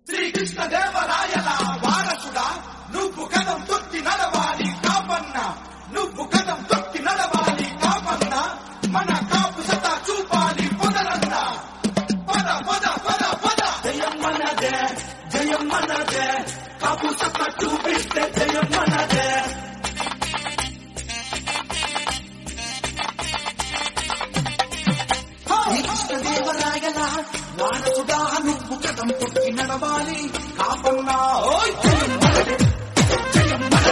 శ్రీకృష్ణదేవరాయల వారసుడా నువ్వు కథం తొక్కి నడవాలి కాపన్న నువ్వు కథం తొక్కి నడవాలి కాపన్న మన కాపు సతా చూపాలి పొదలన్న పద పద పద పద జయం మనదే జయం మనదే కాపు సత్తా చూపిస్తే జయం మనదే శ్రీకృష్ణదేవరాయల వారసుడా నువ్వు కథం తొక్కి నడవాలి కాపన్నా ఓయ్ జయం